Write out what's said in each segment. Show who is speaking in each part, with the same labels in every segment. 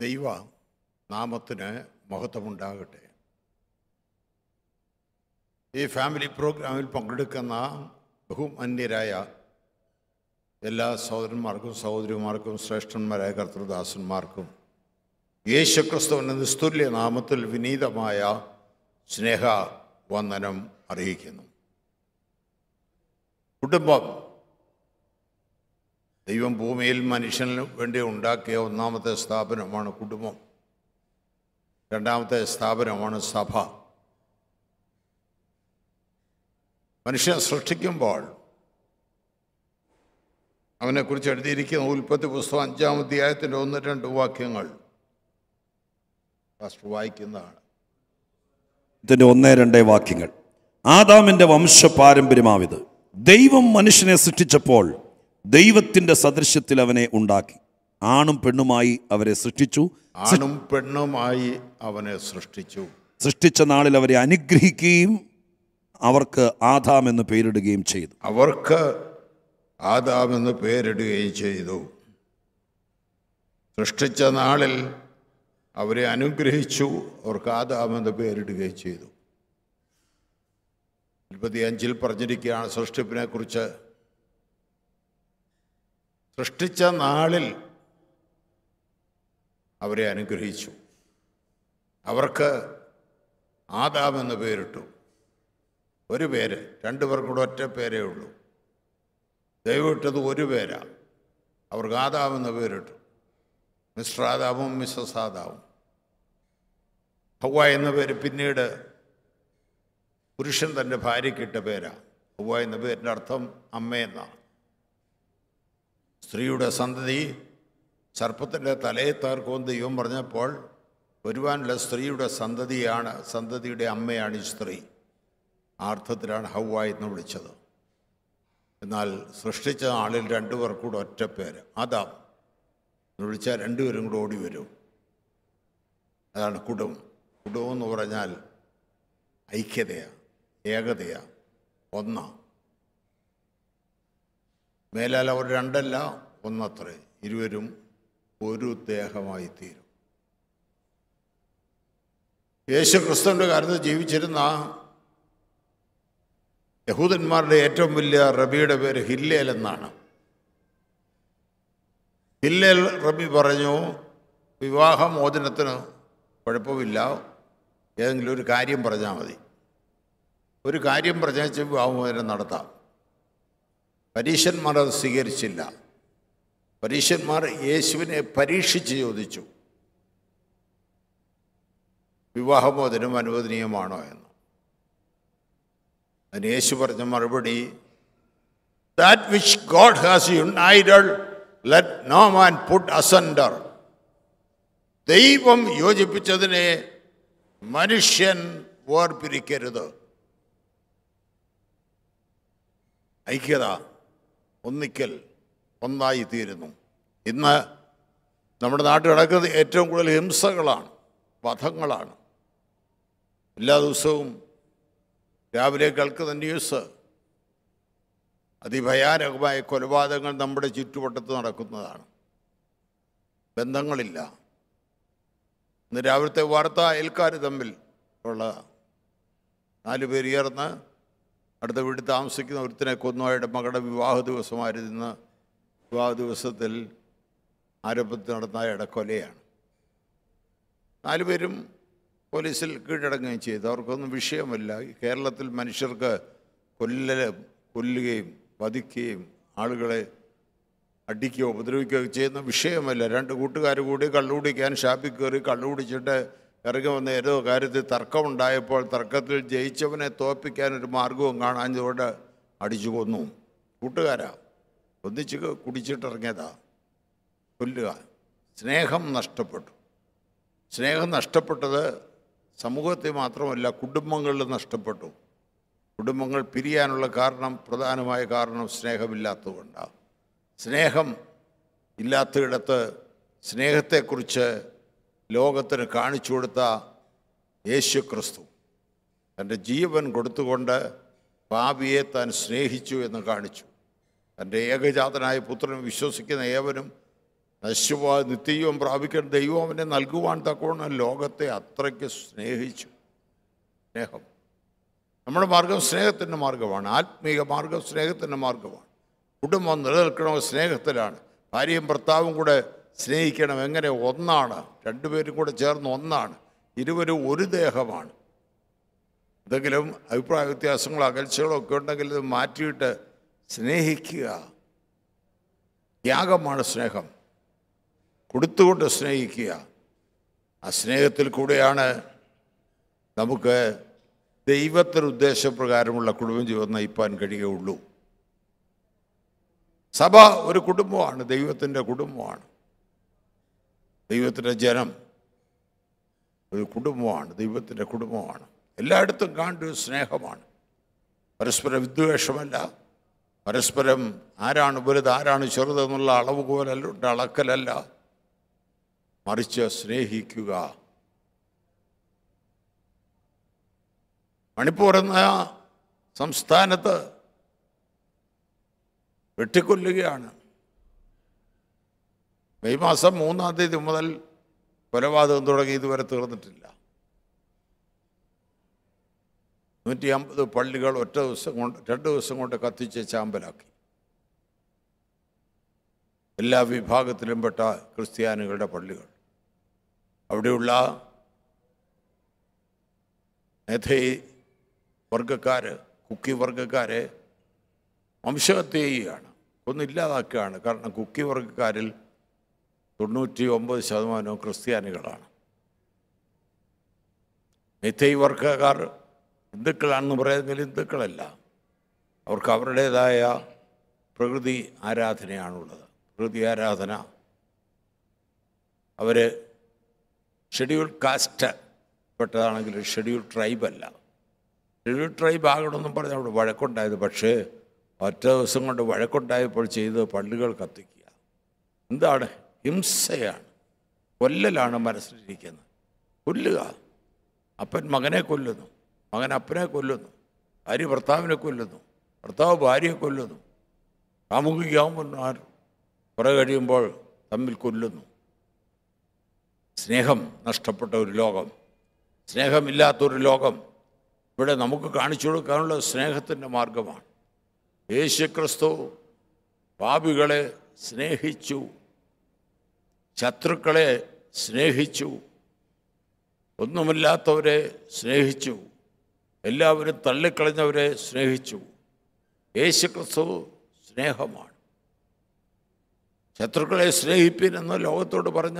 Speaker 1: ദൈവ നാമത്തിന് മഹത്വമുണ്ടാകട്ടെ ഈ ഫാമിലി പ്രോഗ്രാമിൽ പങ്കെടുക്കുന്ന ബഹുമാന്യരായ എല്ലാ സഹോദരന്മാർക്കും സഹോദരിമാർക്കും ശ്രേഷ്ഠന്മാരായ കർത്തൃദാസന്മാർക്കും യേശുക്രിസ്തുവിൻ്റെ നിസ്തുല്യ നാമത്തിൽ വിനീതമായ സ്നേഹ വന്ദനം അറിയിക്കുന്നു കുടുംബം ദൈവം ഭൂമിയിൽ മനുഷ്യന് വേണ്ടി ഉണ്ടാക്കിയ ഒന്നാമത്തെ സ്ഥാപനമാണ് കുടുംബം രണ്ടാമത്തെ സ്ഥാപനമാണ് സഭ മനുഷ്യൻ സൃഷ്ടിക്കുമ്പോൾ അവനെക്കുറിച്ച് എഴുതിയിരിക്കുന്ന ഉൽപ്പത്തി പുസ്തകം അഞ്ചാം അധ്യായത്തിൻ്റെ ഒന്ന് രണ്ട് വാക്യങ്ങൾ ഫസ്റ്റ് വായിക്കുന്നതാണ്
Speaker 2: ഇതിൻ്റെ ഒന്ന് രണ്ട് വാക്യങ്ങൾ ആദാമിൻ്റെ വംശ പാരമ്പര്യമാവിത് ദൈവം മനുഷ്യനെ സൃഷ്ടിച്ചപ്പോൾ ദൈവത്തിൻ്റെ സദൃശ്യത്തിൽ അവനെ ഉണ്ടാക്കി ആണും പെണ്ണുമായി അവരെ സൃഷ്ടിച്ചു
Speaker 1: ആണും പെണ്ണുമായി അവനെ സൃഷ്ടിച്ചു
Speaker 2: സൃഷ്ടിച്ച നാളിൽ അവരെ അനുഗ്രഹിക്കുകയും അവർക്ക് ആദാം എന്ന് പേരിടുകയും ചെയ്തു
Speaker 1: അവർക്ക് ആദാമെന്ന് പേരിടുകയും ചെയ്തു സൃഷ്ടിച്ച നാളിൽ അവരെ അനുഗ്രഹിച്ചു അവർക്ക് ആദാമെന്ന് പേരിടുകയും ചെയ്തു അഞ്ചിൽ പറഞ്ഞിരിക്കുകയാണ് സൃഷ്ടിപ്പിനെ കുറിച്ച് സൃഷ്ടിച്ച നാളിൽ അവരെ അനുഗ്രഹിച്ചു അവർക്ക് ആദാമെന്ന് പേരിട്ടു ഒരു പേര് രണ്ടു പേർക്കും കൂടെ ഒറ്റ പേരേ ഉള്ളൂ ദൈവമിട്ടത് ഒരു പേരാ അവർക്ക് ആദാമെന്ന് പേരിട്ടു മിസ്റ്റർ ആദാമും മിസ്സസ് ആദാവും ഹവ എന്ന പേര് പിന്നീട് പുരുഷൻ തൻ്റെ ഭാര്യയ്ക്കിട്ട പേരാ ഹവ എന്ന പേരിൻ്റെ അർത്ഥം അമ്മയെന്നാണ് സ്ത്രീയുടെ സന്തതി സർപ്പത്തിൻ്റെ തലയെ താർക്കുമെന്ന് ദൈവം പറഞ്ഞപ്പോൾ വരുവാനുള്ള സ്ത്രീയുടെ സന്തതിയാണ് സന്തതിയുടെ അമ്മയാണ് ഈ സ്ത്രീ ആ അർത്ഥത്തിലാണ് ഹൗവ എന്ന് വിളിച്ചത് എന്നാൽ സൃഷ്ടിച്ച ആളിൽ രണ്ടു പേർക്കൂടെ ഒറ്റ പേര് അതാം എന്ന് വിളിച്ചാൽ രണ്ടുപേരും കൂടെ ഓടി വരും അതാണ് കുടുംബം കുടുംബം എന്ന് പറഞ്ഞാൽ ഐക്യതയാണ് ഏകതയാണ് ഒന്നാ മേലാൽ അവർ രണ്ടല്ല ഒന്നത്രേ ഇരുവരും ഒരു ദേഹമായി തീരും യേശു ക്രിസ്തുവിൻ്റെ കാലത്ത് ജീവിച്ചിരുന്ന യഹൂദന്മാരുടെ ഏറ്റവും വലിയ റബിയുടെ പേര് ഹില്ലേൽ എന്നാണ് ഹില്ലേൽ റബി പറഞ്ഞു വിവാഹമോചനത്തിന് കുഴപ്പമില്ല ഏതെങ്കിലും ഒരു കാര്യം പറഞ്ഞാൽ മതി ഒരു കാര്യം പറഞ്ഞാൽ വിവാഹമോചനം നടത്താം പരീശന്മാർ അത് സ്വീകരിച്ചില്ല പരീശന്മാർ യേശുവിനെ പരീക്ഷിച്ച് ചോദിച്ചു വിവാഹമോചനം അനുവദനീയമാണോ എന്ന് അതിന് യേശു പറഞ്ഞ മറുപടി that which God has united let no man put asunder ദൈവം യോജിപ്പിച്ചതിനെ മനുഷ്യൻ വേർപിരിക്കരുത് ഐക്യത ഒന്നിക്കൽ ഒന്നായി തീരുന്നു ഇന്ന് നമ്മുടെ നാട്ടിൽ നടക്കുന്നത് ഏറ്റവും കൂടുതൽ ഹിംസകളാണ് വധങ്ങളാണ് എല്ലാ ദിവസവും രാവിലെ കേൾക്കുന്ന ന്യൂസ് അതിഭയാനകമായ കൊലപാതകങ്ങൾ നമ്മുടെ ചുറ്റുവട്ടത്ത് നടക്കുന്നതാണ് ബന്ധങ്ങളില്ല ഇന്ന് രാവിലത്തെ വാർത്ത അയൽക്കാർ തമ്മിൽ ഉള്ള നാല് പേര് ചേർന്ന് അടുത്ത വീട്ടിൽ താമസിക്കുന്ന ഒരുത്തിനെ കൊന്നു അയാളുടെ മകളുടെ വിവാഹ ദിവസമായിരുന്നു വിവാഹ ദിവസത്തിൽ ആരംഭത്തിൽ നടന്ന അയാളുടെ കൊലയാണ് നാലുപേരും പോലീസിൽ കീഴടങ്ങുകയും ചെയ്തു അവർക്കൊന്നും വിഷയമല്ല ഈ കേരളത്തിൽ മനുഷ്യർക്ക് കൊല്ലൽ കൊല്ലുകയും വധിക്കുകയും ആളുകളെ അടിക്കുകയോ ഉപദ്രവിക്കുകയോ ചെയ്യുന്ന വിഷയമല്ല രണ്ട് കൂട്ടുകാർ കൂടി കള്ളുകുടിക്കാൻ ഷാപ്പിൽ കയറി കള്ളുകുടിച്ചിട്ട് ഇറങ്ങി വന്ന ഏതോ കാര്യത്തിൽ തർക്കമുണ്ടായപ്പോൾ തർക്കത്തിൽ ജയിച്ചവനെ തോൽപ്പിക്കാൻ ഒരു മാർഗവും കാണാഞ്ഞതുകൊണ്ട് അടിച്ചു കൊന്നു കൂട്ടുകാരാ ഒന്നിച്ച് കുടിച്ചിട്ടിറങ്ങിയതാ കൊല്ലുക സ്നേഹം നഷ്ടപ്പെട്ടു സ്നേഹം നഷ്ടപ്പെട്ടത് സമൂഹത്തിൽ മാത്രമല്ല കുടുംബങ്ങളിൽ നഷ്ടപ്പെട്ടു കുടുംബങ്ങൾ പിരിയാനുള്ള കാരണം പ്രധാനമായ കാരണം സ്നേഹമില്ലാത്തതുകൊണ്ടാണ് സ്നേഹം ഇല്ലാത്തയിടത്ത് സ്നേഹത്തെക്കുറിച്ച് ലോകത്തിന് കാണിച്ചു കൊടുത്ത യേശു ക്രിസ്തു തൻ്റെ ജീവൻ കൊടുത്തുകൊണ്ട് പാപിയെ താൻ സ്നേഹിച്ചു എന്ന് കാണിച്ചു തൻ്റെ ഏകജാതനായ പുത്രൻ വിശ്വസിക്കുന്ന ഏവനും നശിച്ചുപോകാൻ നിത്യവും പ്രാപിക്കാൻ ദൈവം അവനെ നൽകുവാൻ തക്കവണ്ണം ലോകത്തെ അത്രയ്ക്ക് സ്നേഹിച്ചു സ്നേഹം നമ്മുടെ മാർഗം സ്നേഹത്തിൻ്റെ മാർഗമാണ് ആത്മീയ മാർഗം സ്നേഹത്തിൻ്റെ മാർഗമാണ് കുടുംബം നിലനിൽക്കണോ സ്നേഹത്തിലാണ് ഭാര്യയും ഭർത്താവും കൂടെ സ്നേഹിക്കണം എങ്ങനെ ഒന്നാണ് രണ്ടുപേരും കൂടെ ചേർന്ന് ഒന്നാണ് ഇരുവരും ഒരു ദേഹമാണ് എന്തെങ്കിലും അഭിപ്രായ വ്യത്യാസങ്ങളോ അകൽച്ചകളോ ഒക്കെ ഉണ്ടെങ്കിൽ ഇത് മാറ്റിയിട്ട് സ്നേഹിക്കുക ത്യാഗമാണ് സ്നേഹം കൊടുത്തുകൊണ്ട് സ്നേഹിക്കുക ആ സ്നേഹത്തിൽ കൂടെയാണ് നമുക്ക് ദൈവത്തിന് ഉദ്ദേശപ്രകാരമുള്ള കുടുംബം ജീവിതം നയിപ്പാൻ കഴിയുകയുള്ളൂ സഭ ഒരു കുടുംബമാണ് ദൈവത്തിൻ്റെ കുടുംബമാണ് ദൈവത്തിൻ്റെ ജനം ഒരു കുടുംബമാണ് ദൈവത്തിൻ്റെ കുടുംബമാണ് എല്ലായിടത്തും കാണേണ്ട ഒരു സ്നേഹമാണ് പരസ്പര വിദ്വേഷമല്ല പരസ്പരം ആരാണ് വലുത് ആരാണ് ചെറുതെന്നുള്ള അളവ് പോലല്ല അളക്കലല്ല മറിച്ച് സ്നേഹിക്കുക മണിപ്പൂർ എന്ന സംസ്ഥാനത്ത് വെട്ടിക്കൊല്ലുകയാണ് മെയ് മാസം മൂന്നാം തീയതി മുതൽ കൊലപാതകം തുടങ്ങി ഇതുവരെ തീർന്നിട്ടില്ല നൂറ്റി അമ്പത് പള്ളികൾ ഒറ്റ ദിവസം കൊണ്ട് രണ്ട് ദിവസം കൊണ്ട് കത്തിച്ച് ചാമ്പലാക്കി എല്ലാ വിഭാഗത്തിലും പെട്ട ക്രിസ്ത്യാനികളുടെ പള്ളികൾ അവിടെയുള്ള മേധൈ വർഗക്കാർ കുക്കി വർഗക്കാരെ വംശഹത്യ ചെയ്യുകയാണ് ഒന്നും ഇല്ലാതാക്കുകയാണ് കാരണം കുക്കി വർഗക്കാരിൽ തൊണ്ണൂറ്റി ഒമ്പത് ശതമാനവും ക്രിസ്ത്യാനികളാണ് മെത്തൈ വർഗക്കാർ ഹിന്ദുക്കളാണെന്ന് പറയുന്നതിൽ ഹിന്ദുക്കളല്ല അവർക്ക് അവരുടേതായ പ്രകൃതി ആരാധനയാണുള്ളത് പ്രകൃതി ആരാധന അവർ ഷെഡ്യൂൾ കാസ്റ്റ് പെട്ടതാണെങ്കിൽ ഷെഡ്യൂൾ ട്രൈബ് അല്ല ഷെഡ്യൂൾ ട്രൈബ് ആകണമെന്നും പറഞ്ഞ് അവിടെ വഴക്കുണ്ടായത് പക്ഷേ ഒറ്റ ദിവസം കൊണ്ട് വഴക്കുണ്ടായപ്പോൾ ചെയ്ത് പള്ളികൾ കത്തിക്കുക എന്താണ് ഹിംസയാണ് കൊല്ലലാണ് മനസ്സിലിരിക്കുന്നത് കൊല്ലുക അപ്പൻ മകനെ കൊല്ലുന്നു മകൻ അപ്പനെ കൊല്ലുന്നു ഭാര്യ ഭർത്താവിനെ കൊല്ലുന്നു ഭർത്താവ് ഭാര്യയെ കൊല്ലുന്നു കാമുകിയാവുമ്പോൾ കുറെ കഴിയുമ്പോൾ തമ്മിൽ കൊല്ലുന്നു സ്നേഹം നഷ്ടപ്പെട്ട ഒരു ലോകം സ്നേഹമില്ലാത്തൊരു ലോകം ഇവിടെ നമുക്ക് കാണിച്ചു കൊടുക്കാനുള്ള സ്നേഹത്തിൻ്റെ മാർഗമാണ് യേശു ക്രിസ്തു പാപികളെ സ്നേഹിച്ചു ശത്രുക്കളെ സ്നേഹിച്ചു ഒന്നുമില്ലാത്തവരെ സ്നേഹിച്ചു എല്ലാവരും തള്ളിക്കളഞ്ഞവരെ സ്നേഹിച്ചു യേശു ക്രിസ്തു സ്നേഹമാണ് ശത്രുക്കളെ സ്നേഹിപ്പിൻ എന്ന് ലോകത്തോട് പറഞ്ഞ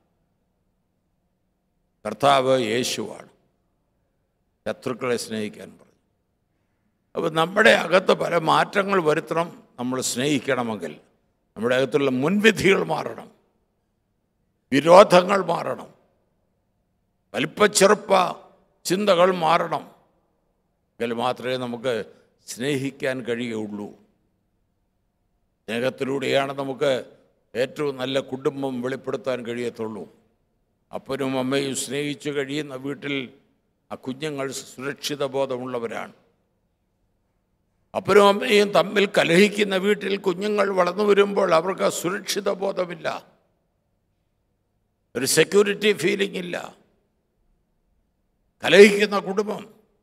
Speaker 1: കർത്താവ് യേശുവാണ് ശത്രുക്കളെ സ്നേഹിക്കാൻ പറഞ്ഞു അപ്പോൾ നമ്മുടെ അകത്ത് പല മാറ്റങ്ങൾ വരുത്തണം നമ്മൾ സ്നേഹിക്കണമെങ്കിൽ നമ്മുടെ അകത്തുള്ള മുൻവിധികൾ മാറണം വിരോധങ്ങൾ മാറണം വലിപ്പച്ചെറുപ്പ ചിന്തകൾ മാറണം എങ്കിൽ മാത്രമേ നമുക്ക് സ്നേഹിക്കാൻ കഴിയുകയുള്ളൂ സ്നേഹത്തിലൂടെയാണ് നമുക്ക് ഏറ്റവും നല്ല കുടുംബം വെളിപ്പെടുത്താൻ കഴിയത്തുള്ളൂ അപ്പനും അമ്മയും സ്നേഹിച്ചു കഴിയുന്ന വീട്ടിൽ ആ കുഞ്ഞുങ്ങൾ സുരക്ഷിത ബോധമുള്ളവരാണ് അപ്പനും അമ്മയും തമ്മിൽ കലഹിക്കുന്ന വീട്ടിൽ കുഞ്ഞുങ്ങൾ വളർന്നു വരുമ്പോൾ അവർക്ക് ആ സുരക്ഷിത ബോധമില്ല ഒരു സെക്യൂരിറ്റി ഫീലിംഗ് ഇല്ല കലഹിക്കുന്ന കുടുംബം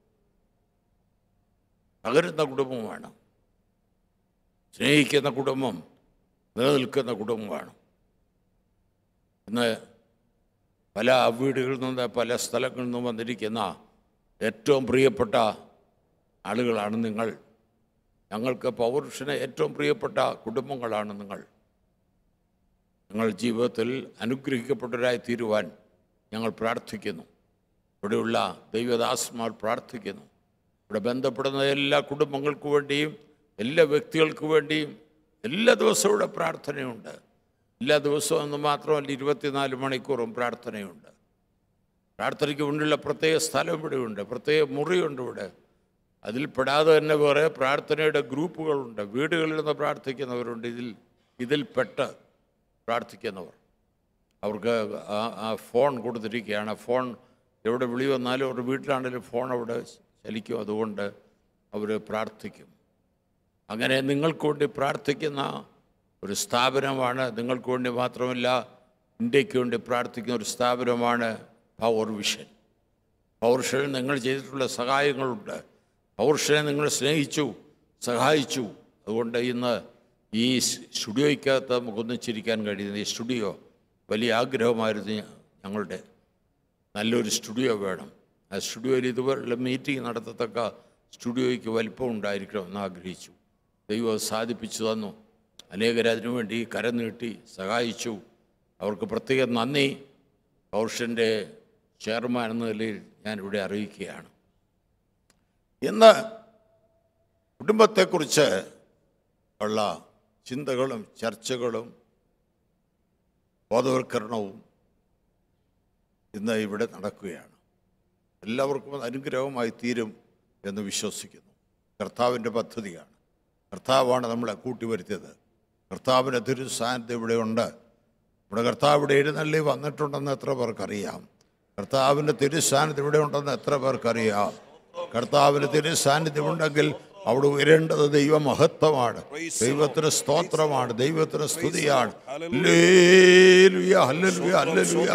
Speaker 1: തകരുന്ന കുടുംബമാണ് സ്നേഹിക്കുന്ന കുടുംബം നിലനിൽക്കുന്ന കുടുംബമാണ് ഇന്ന് പല വീടുകളിൽ നിന്ന് പല സ്ഥലങ്ങളിൽ നിന്നും വന്നിരിക്കുന്ന ഏറ്റവും പ്രിയപ്പെട്ട ആളുകളാണ് നിങ്ങൾ ഞങ്ങൾക്ക് പൗരുഷന് ഏറ്റവും പ്രിയപ്പെട്ട കുടുംബങ്ങളാണ് നിങ്ങൾ നിങ്ങൾ ജീവിതത്തിൽ അനുഗ്രഹിക്കപ്പെട്ടവരായി തീരുവാൻ ഞങ്ങൾ പ്രാർത്ഥിക്കുന്നു ഇവിടെയുള്ള ദൈവദാസന്മാർ പ്രാർത്ഥിക്കുന്നു ഇവിടെ ബന്ധപ്പെടുന്ന എല്ലാ കുടുംബങ്ങൾക്ക് വേണ്ടിയും എല്ലാ വ്യക്തികൾക്ക് വേണ്ടിയും എല്ലാ ദിവസവും ഇവിടെ പ്രാർത്ഥനയുണ്ട് എല്ലാ ദിവസവും എന്ന് മാത്രമല്ല ഇരുപത്തിനാല് മണിക്കൂറും പ്രാർത്ഥനയുണ്ട് പ്രാർത്ഥനയ്ക്ക് വേണ്ടിയുള്ള പ്രത്യേക സ്ഥലം ഇവിടെയുണ്ട് പ്രത്യേക മുറിയുണ്ട് ഇവിടെ അതിൽ പെടാതെ തന്നെ വേറെ പ്രാർത്ഥനയുടെ ഗ്രൂപ്പുകളുണ്ട് വീടുകളിൽ നിന്ന് പ്രാർത്ഥിക്കുന്നവരുണ്ട് ഇതിൽ ഇതിൽപ്പെട്ട് പ്രാർത്ഥിക്കുന്നവർ അവർക്ക് ആ ആ ഫോൺ കൊടുത്തിരിക്കുകയാണ് ആ ഫോൺ എവിടെ വിളി വന്നാലും അവരുടെ വീട്ടിലാണെങ്കിലും ഫോൺ അവിടെ ചലിക്കും അതുകൊണ്ട് അവർ പ്രാർത്ഥിക്കും അങ്ങനെ നിങ്ങൾക്ക് വേണ്ടി പ്രാർത്ഥിക്കുന്ന ഒരു സ്ഥാപനമാണ് നിങ്ങൾക്ക് വേണ്ടി മാത്രമല്ല ഇന്ത്യക്ക് വേണ്ടി പ്രാർത്ഥിക്കുന്ന ഒരു സ്ഥാപനമാണ് പവർ വിഷൻ പവർ വിഷനിൽ നിങ്ങൾ ചെയ്തിട്ടുള്ള സഹായങ്ങളുണ്ട് പവർ വിഷനെ നിങ്ങൾ സ്നേഹിച്ചു സഹായിച്ചു അതുകൊണ്ട് ഇന്ന് ഈ സ്റ്റുഡിയോയ്ക്കകത്ത് നമുക്കൊന്നിച്ചിരിക്കാൻ കഴിയുന്ന ഈ സ്റ്റുഡിയോ വലിയ ആഗ്രഹമായിരുന്നു ഞ- ഞങ്ങളുടെ നല്ലൊരു സ്റ്റുഡിയോ വേണം ആ സ്റ്റുഡിയോയിൽ ഇതുപോലുള്ള മീറ്റിംഗ് നടത്തത്തക്ക സ്റ്റുഡിയോയ്ക്ക് വലിപ്പം ഉണ്ടായിരിക്കണമെന്ന് ആഗ്രഹിച്ചു ദൈവം അത് സാധിപ്പിച്ചു തന്നു അനേകർ അതിനുവേണ്ടി കരം നീട്ടി സഹായിച്ചു അവർക്ക് പ്രത്യേകം നന്ദി പൗർഷൻ്റെ ചെയർമാൻ എന്ന നിലയിൽ ഞാനിവിടെ അറിയിക്കുകയാണ് ഇന്ന് കുടുംബത്തെക്കുറിച്ച് ഉള്ള ചിന്തകളും ചർച്ചകളും ബോധവൽക്കരണവും ഇന്ന് ഇവിടെ നടക്കുകയാണ് എല്ലാവർക്കും അത് അനുഗ്രഹമായി തീരും എന്ന് വിശ്വസിക്കുന്നു കർത്താവിൻ്റെ പദ്ധതിയാണ് കർത്താവാണ് നമ്മളെ കൂട്ടിവരുത്തിയത് കർത്താവിൻ്റെ തിരുസാന്നിധ്യം ഇവിടെയുണ്ട് നമ്മുടെ കർത്താവ് ഇവിടെ എഴുന്നള്ളി വന്നിട്ടുണ്ടെന്ന് എത്ര പേർക്കറിയാം കർത്താവിൻ്റെ തിരുസാന്നിധ്യം ഇവിടെ ഉണ്ടെന്ന് എത്ര പേർക്കറിയാം കർത്താവിൻ്റെ തിരുസാന്നിധ്യം ഉണ്ടെങ്കിൽ അവിടെ ഉയരേണ്ടത് ദൈവമഹത്വമാണ് ദൈവത്തിന് സ്തോത്രമാണ് ദൈവത്തിന് സ്തുതിയാണ് ഹല്ലേലൂയ, ഹല്ലേലൂയ, ഹല്ലേലൂയ,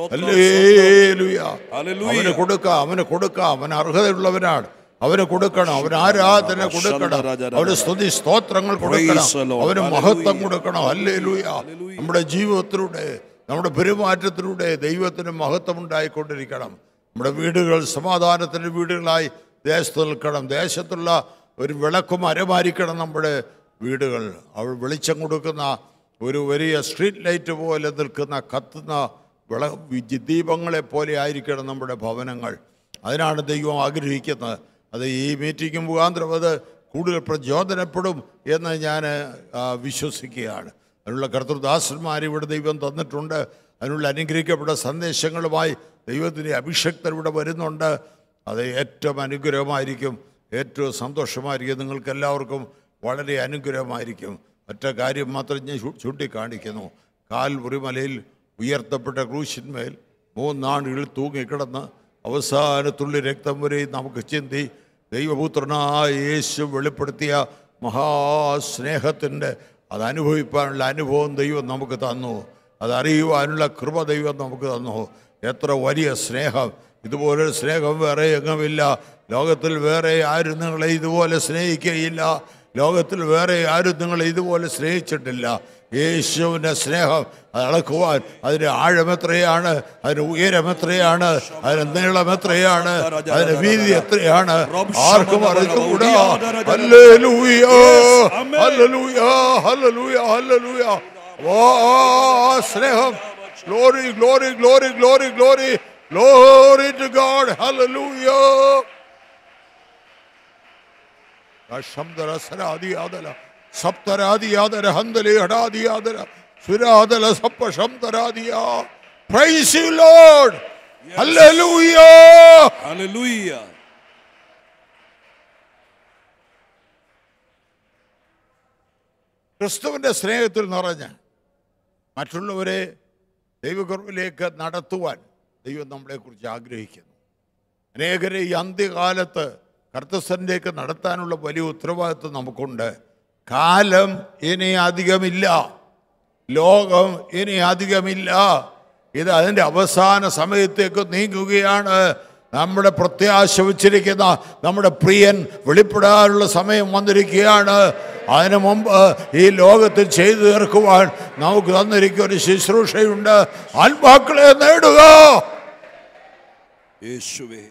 Speaker 1: ഹല്ലേലൂയ. അവന് കൊടുക്കാം അവന് കൊടുക്കാം അവൻ അർഹതയുള്ളവനാണ് അവന് കൊടുക്കണം അവന് ആരാധന കൊടുക്കണം അവന് സ്തുതി സ്തോത്രങ്ങൾ കൊടുക്കണം
Speaker 2: Praise the Lord.
Speaker 1: അവന് മഹത്വം കൊടുക്കണം അല്ലേലൂയ നമ്മുടെ ജീവിതത്തിലൂടെ നമ്മുടെ പെരുമാറ്റത്തിലൂടെ ദൈവത്തിന് മഹത്വം ഉണ്ടായിക്കൊണ്ടിരിക്കണം നമ്മുടെ വീടുകൾ സമാധാനത്തിൻ്റെ വീടുകളായി ദേശത്ത് നിൽക്കണം ദേശത്തുള്ള ഒരു വിളക്കും അരമാരിക്കണം നമ്മുടെ വീടുകൾ അവൾ വെളിച്ചം കൊടുക്കുന്ന ഒരു വലിയ സ്ട്രീറ്റ് ലൈറ്റ് പോലെ നിൽക്കുന്ന കത്തുന്ന വിള വി- ദീപങ്ങളെ പോലെ ആയിരിക്കണം നമ്മുടെ ഭവനങ്ങൾ അതിനാണ് ദൈവം ആഗ്രഹിക്കുന്നത് അത് ഈ മീറ്റിംഗ് മുഖാന്തരം അത് കൂടുതൽ പ്രചോദനപ്പെടും എന്ന് ഞാൻ ആ, വിശ്വസിക്കുകയാണ് അതിനുള്ള കർത്തൃദാസന്മാർ ഇവിടെ ദൈവം തന്നിട്ടുണ്ട് അതിനുള്ള അനുഗ്രഹിക്കപ്പെട്ട സന്ദേശങ്ങളുമായി ദൈവത്തിൻ്റെ അഭിഷക്തർ ഇവിടെ വരുന്നുണ്ട് അത് ഏറ്റവും അനുഗ്രഹമായിരിക്കും ഏറ്റവും സന്തോഷമായിരിക്കും നിങ്ങൾക്ക് എല്ലാവർക്കും വളരെ അനുഗ്രഹമായിരിക്കും ഒറ്റ കാര്യം മാത്രം ഞാൻ ചൂ- ചൂണ്ടിക്കാണിക്കുന്നു കാൽമുറിമലയിൽ ഉയർത്തപ്പെട്ട ക്രൂശിന്മേൽ മൂന്നാണ്ടുകളിൽ തൂങ്ങിക്കിടന്ന് അവസാനത്തുള്ളി രക്തം വരെ നമുക്ക് ചിന്തി ദൈവപുത്രനായ യേശു വെളിപ്പെടുത്തിയ മഹാസ്നേഹത്തിൻ്റെ അത് അനുഭവിക്കാനുള്ള അനുഭവം ദൈവം നമുക്ക് തന്നു അതറിയുവാനുള്ള കൃപ ദൈവം നമുക്ക് തന്നു എത്ര വലിയ സ്നേഹം ഇതുപോലൊരു സ്നേഹം വേറെ എങ്ങുമില്ല ലോകത്തിൽ വേറെ ആരും നിങ്ങളെ ഇതുപോലെ സ്നേഹിക്കുകയില്ല ലോകത്തിൽ വേറെ ആരും നിങ്ങളെ ഇതുപോലെ സ്നേഹിച്ചിട്ടില്ല യേശുവിൻ്റെ സ്നേഹം അത് അളക്കുവാൻ അതിൻ്റെ ആഴം എത്രയാണ് അതിൻ്റെ ഉയരം എത്രയാണ് അതിൻ്റെ നീളം എത്രയാണ് അതിൻ്റെ വീതി എത്രയാണ് ആർക്കും അറിഞ്ഞുകൂടാ ഹല്ലേലൂയ ഹല്ലേലൂയ ഹല്ലേലൂയ ഹല്ലേലൂയ ഓ സ്നേഹം glory glory glory glory glory glory to God hallelujah ശബ്ദര സരാദിയാദല സപ്തരാദിയാദര ഹന്തലി ഹടാദിയാദര സുരാദല സപ്പ ശബ്ദരാദിയ praise you Lord hallelujah
Speaker 2: Hallelujah.
Speaker 1: ക്രിസ്തുവിൻ്റെ സ്നേഹത്തിൽ നിറഞ്ഞ് മറ്റുള്ളവരെ ദൈവകർവിലേക്ക് നടത്തുവാൻ ദൈവം നമ്മളെക്കുറിച്ച് ആഗ്രഹിക്കുന്നു അനേകരെ ഈ അന്ത്യകാലത്ത് കർത്തസനിലേക്ക് നടത്താനുള്ള വലിയ ഉത്തരവാദിത്വം നമുക്കുണ്ട് കാലം ഇനി അധികമില്ല ലോകം ഇനി അധികമില്ല ഇത് അതിൻ്റെ അവസാന സമയത്തേക്ക് നീങ്ങുകയാണ് നമ്മുടെ പ്രത്യാശ വച്ചിരിക്കുന്ന നമ്മുടെ പ്രിയൻ വെളിപ്പെടാനുള്ള സമയം വന്നിരിക്കുകയാണ് അതിനു മുമ്പ് ഈ ലോകത്തിൽ ചെയ്തു തീർക്കുവാൻ നമുക്ക് തന്നിരിക്കുന്ന ഒരു ശുശ്രൂഷയുണ്ട് ആത്മാക്കളെ നേടുക
Speaker 2: യേശുവേ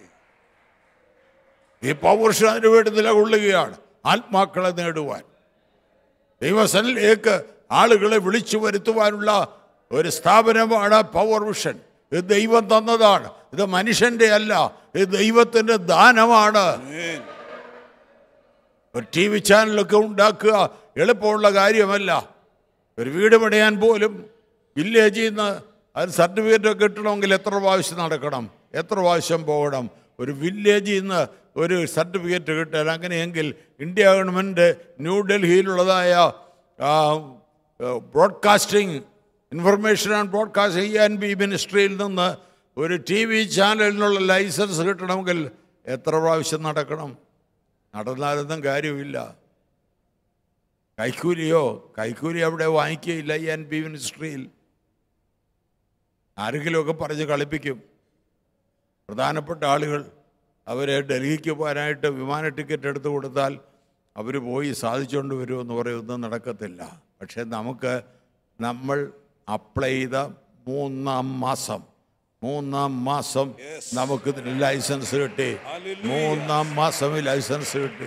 Speaker 1: ഈ പൗരുഷൻ അതിനു വേണ്ടി നിലകൊള്ളുകയാണ് ആത്മാക്കളെ നേടുവാൻ ദൈവസനിലേക്ക് ആളുകളെ വിളിച്ചു വരുത്തുവാനുള്ള ഒരു സ്ഥാപനമാണ് പവർ വിഷൻ ഇത് ദൈവം തന്നതാണ് ഇത് മനുഷ്യന്റെ അല്ല ഇത് ദൈവത്തിന്റെ ദാനമാണ്
Speaker 2: Amen.
Speaker 1: ഒരു ടി വി ചാനലൊക്കെ ഉണ്ടാക്കുക എളുപ്പമുള്ള കാര്യമല്ല ഒരു വീട് പണിയാൻ പോലും വില്ലേജിൽ നിന്ന് അതിന് സർട്ടിഫിക്കറ്റ് ഒക്കെ കിട്ടണമെങ്കിൽ എത്ര പ്രാവശ്യം നടക്കണം എത്ര പ്രാവശ്യം പോകണം ഒരു വില്ലേജിൽ നിന്ന് ഒരു സർട്ടിഫിക്കറ്റ് കിട്ടാൻ അങ്ങനെയെങ്കിൽ ഇന്ത്യ ഗവൺമെൻറ് ന്യൂഡൽഹിയിലുള്ളതായ broadcasting information and broadcasting N B മിനിസ്ട്രിയിൽ നിന്ന് ഒരു ടി വി ചാനലിനുള്ള ലൈസൻസ് കിട്ടണമെങ്കിൽ എത്ര പ്രാവശ്യം നടക്കണം നടന്നാലൊന്നും കാര്യമില്ല കൈക്കൂലിയോ കൈക്കൂലി അവിടെ വാങ്ങിക്കുകയില്ല ഈ എൻ ബി മിനിസ്ട്രിയിൽ ആരെങ്കിലുമൊക്കെ പറഞ്ഞ് കളിപ്പിക്കും പ്രധാനപ്പെട്ട ആളുകൾ അവരെ ഡൽഹിക്ക് പോകാനായിട്ട് വിമാന ടിക്കറ്റ് എടുത്തു കൊടുത്താൽ അവർ പോയി സാധിച്ചുകൊണ്ട് വരുമെന്ന് പറയുന്നത് നടക്കത്തില്ല പക്ഷേ നമുക്ക് നമ്മൾ അപ്ലൈ ചെയ്ത മൂന്നാം മാസം മൂന്നാം മാസം നമുക്ക് ഇതിന് ലൈസൻസ് കിട്ടി മൂന്നാം മാസം ഈ ലൈസൻസ് കിട്ടി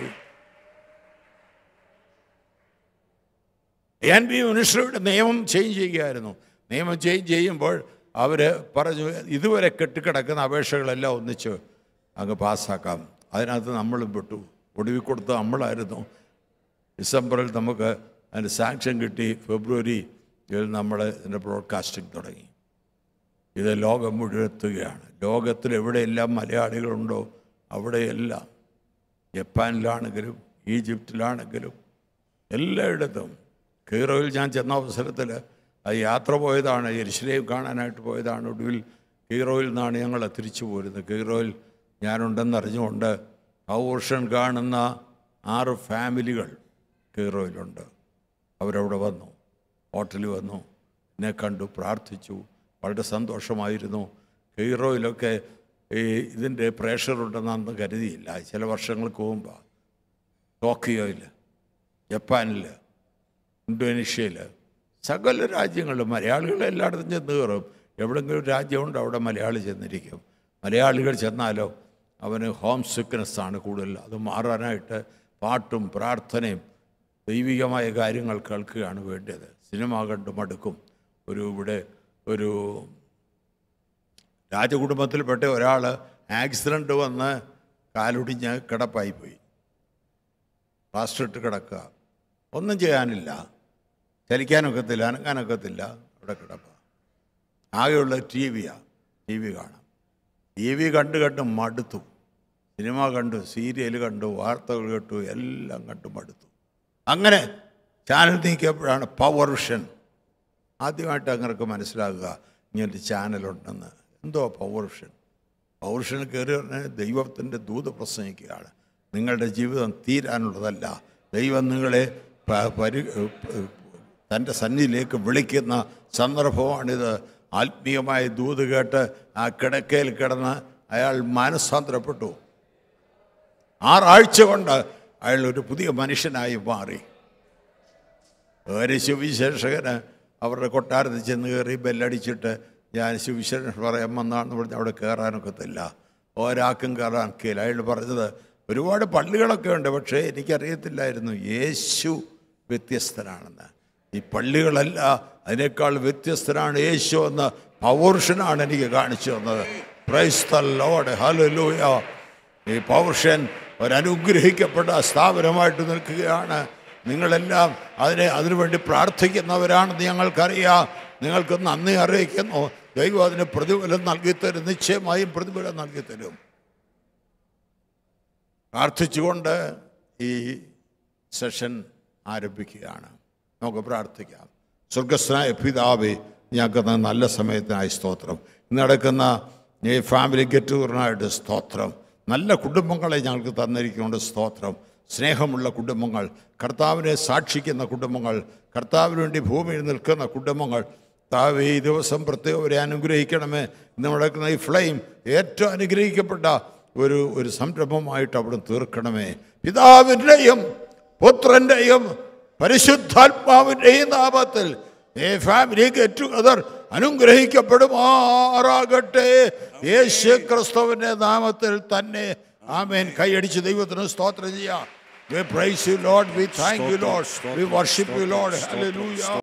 Speaker 1: എൻ ബി മിനിസ്റ്ററുടെ നിയമം ചേഞ്ച് ചെയ്യുകയായിരുന്നു നിയമം ചേഞ്ച് ചെയ്യുമ്പോൾ അവർ പറഞ്ഞു ഇതുവരെ കെട്ടിക്കിടക്കുന്ന അപേക്ഷകളെല്ലാം ഒന്നിച്ച് അങ്ങ് പാസ്സാക്കാം അതിനകത്ത് നമ്മളും പെട്ടു ഒടുവിൽ കൊടുത്ത നമ്മളായിരുന്നു ഡിസംബറിൽ നമുക്ക് അതിന് സാങ്ഷൻ കിട്ടി ഫെബ്രുവരിയിൽ നമ്മൾ ഇതിൻ്റെ ബ്രോഡ്കാസ്റ്റിംഗ് തുടങ്ങി ഇത് ലോകം മുഴുവെത്തുകയാണ് ലോകത്തിൽ എവിടെയെല്ലാം മലയാളികളുണ്ടോ അവിടെയെല്ലാം ജപ്പാനിലാണെങ്കിലും ഈജിപ്തിലാണെങ്കിലും എല്ലായിടത്തും കീറോയിൽ ഞാൻ ചെന്ന അവസരത്തിൽ അത് യാത്ര പോയതാണ് എരിശിലേയും കാണാനായിട്ട് പോയതാണ് ഒടുവിൽ കീറോയിൽ നിന്നാണ് ഞങ്ങൾ തിരിച്ചു പോരുന്നത് കീറോയിൽ ഞാനുണ്ടെന്ന് അറിഞ്ഞുകൊണ്ട് ഓഷൻ കാണുന്ന ആറ് ഫാമിലികൾ കീറോയിലുണ്ട് അവരവിടെ വന്നു ഹോട്ടലിൽ വന്നു എന്നെ കണ്ടു പ്രാർത്ഥിച്ചു വളരെ സന്തോഷമായിരുന്നു കീറോയിലൊക്കെ ഈ ഇതിൻ്റെ പ്രേഷറുണ്ടെന്ന് അന്ന് കരുതിയില്ല ചില വർഷങ്ങൾക്ക് മുമ്പാണ് ടോക്കിയോയിൽ ജപ്പാനിൽ ഇന്തോനേഷ്യയിൽ സകല രാജ്യങ്ങളിലും മലയാളികൾ എല്ലായിടത്തും ചെന്ന് കയറും എവിടെങ്കിലും ഒരു രാജ്യമുണ്ട് അവിടെ മലയാളി ചെന്നിരിക്കും മലയാളികൾ ചെന്നാലോ അവന് ഹോം സിക്നെസ് ആണ് കൂടുതൽ അത് മാറാനായിട്ട് പാട്ടും പ്രാർത്ഥനയും ദൈവികമായ കാര്യങ്ങൾ കേൾക്കുകയാണ് വേണ്ടത് സിനിമ കണ്ട് മടുക്കും ഒരു ഇവിടെ ഒരു രാജകുടുംബത്തിൽപ്പെട്ട ഒരാൾ ആക്സിഡൻ്റ് വന്ന് കാലൊടിഞ്ഞ് കിടപ്പായിപ്പോയി പ്ലാസ്റ്റർ ഇട്ട് കിടക്കുക ഒന്നും ചെയ്യാനില്ല ചലിക്കാനൊക്കത്തില്ല അനങ്ങാനൊക്കത്തില്ല അവിടെ കിടപ്പ ആകെയുള്ള ടി വിയാണ് ടി വി കാണാം ടി വി കണ്ട് കണ്ട് മടുത്തു സിനിമ കണ്ടു സീരിയൽ കണ്ടു വാർത്തകൾ കേട്ടു എല്ലാം കണ്ടു മടുത്തു അങ്ങനെ ചാനൽ നീക്കിയപ്പോഴാണ് പവർ വിഷൻ ആദ്യമായിട്ട് അങ്ങനെയൊക്കെ മനസ്സിലാകുക ഇങ്ങനൊരു ചാനലുണ്ടെന്ന് എന്തോ പവർ വിഷൻ പവർ വിഷൻ കയറി പറഞ്ഞാൽ ദൈവത്തിൻ്റെ ദൂത പ്രസംഗിക്കുകയാണ് നിങ്ങളുടെ ജീവിതം തീരാനുള്ളതല്ല ദൈവം നിങ്ങളെ പ- പരി തൻ്റെ സന്നിധിയിലേക്ക് വിളിക്കുന്ന സന്ദർഭമാണിത് ആത്മീയമായ ദൂത് കേട്ട് ആ കിടക്കയിൽ കിടന്ന് അയാൾ മാനസാന്തരപ്പെട്ടു ആറാഴ്ച കൊണ്ട് അയാൾ ഒരു പുതിയ മനുഷ്യനായി മാറി ഒരു സുവിശേഷകന് അവരുടെ കൊട്ടാരത്തിൽ ചെന്ന് കയറി ബെല്ലടിച്ചിട്ട് ഞാൻ സുവിശേഷം പറയാൻ വന്നാണെന്ന് പറഞ്ഞ് അവിടെ കയറാനൊക്കത്തില്ല ഒരാൾക്കും കയറാൻ ഒക്കെയില്ല അയാൾ പറഞ്ഞത് ഒരുപാട് പള്ളികളൊക്കെ ഉണ്ട് പക്ഷേ എനിക്കറിയത്തില്ലായിരുന്നു യേശു വ്യത്യസ്തനാണെന്ന് ഈ പള്ളികളല്ല അതിനേക്കാൾ വ്യത്യസ്തനാണ് യേശു എന്ന് പൗരുഷനാണ് എനിക്ക് കാണിച്ചു തന്നത് പ്രൈസ് ദ ലോഡ് ഹല്ലേലൂയ ഈ പൗർഷൻ ഒരനുഗ്രഹിക്കപ്പെട്ട സ്ഥാപനമായിട്ട് നിൽക്കുകയാണ് നിങ്ങളെല്ലാം അതിനെ അതിനുവേണ്ടി പ്രാർത്ഥിക്കുന്നവരാണെന്ന് ഞങ്ങൾക്കറിയാം നിങ്ങൾക്ക് നന്ദി അറിയിക്കുന്നു ദൈവം അതിന് പ്രതിഫലം നൽകിത്തരും നിശ്ചയമായും പ്രതിഫലം നൽകിത്തരും പ്രാർത്ഥിച്ചുകൊണ്ട് ഈ സെഷൻ ആരംഭിക്കുകയാണ് നമുക്ക് പ്രാർത്ഥിക്കാം സ്വർഗസ്നായ പിതാവേ ഞങ്ങൾക്ക് തന്ന നല്ല സമയത്തിനായി സ്തോത്രം ഇന്ന് നടക്കുന്ന ഈ ഫാമിലി ഗെറ്റ് ടുഗറിനായിട്ട് സ്തോത്രം നല്ല കുടുംബങ്ങളെ ഞങ്ങൾക്ക് തന്നിരിക്കുന്നുണ്ട് സ്തോത്രം സ്നേഹമുള്ള കുടുംബങ്ങൾ കർത്താവിനെ സാക്ഷിക്കുന്ന കുടുംബങ്ങൾ കർത്താവിന് വേണ്ടി ഭൂമിയിൽ നിൽക്കുന്ന കുടുംബങ്ങൾ താവേ ഈ ദിവസം പ്രത്യേകവരെ അനുഗ്രഹിക്കണമേ ഇന്ന് നടക്കുന്ന ഈ ഫ്ലെയിം ഏറ്റവും അനുഗ്രഹിക്കപ്പെട്ട ഒരു ഒരു സംരംഭമായിട്ട് അവിടെ തീർക്കണമേ പിതാവിൻ്റെയും പുത്രൻ്റെയും പരിശുദ്ധാത്മാവിൻ്റെയും നാമത്തിൽ ഈ ഫാമിലി ഗെറ്റ് ടുഗദർ അനുഗ്രഹിക്കപ്പെടുമാറാകട്ടെ യേശു ക്രിസ്തുവിൻ്റെ നാമത്തിൽ തന്നെ ആമേൻ കൈയടിച്ച് ദൈവത്തിന് സ്തോത്രം ചെയ്യാം We praise you, Lord. We thank you, Lord. We worship you, Lord. Hallelujah.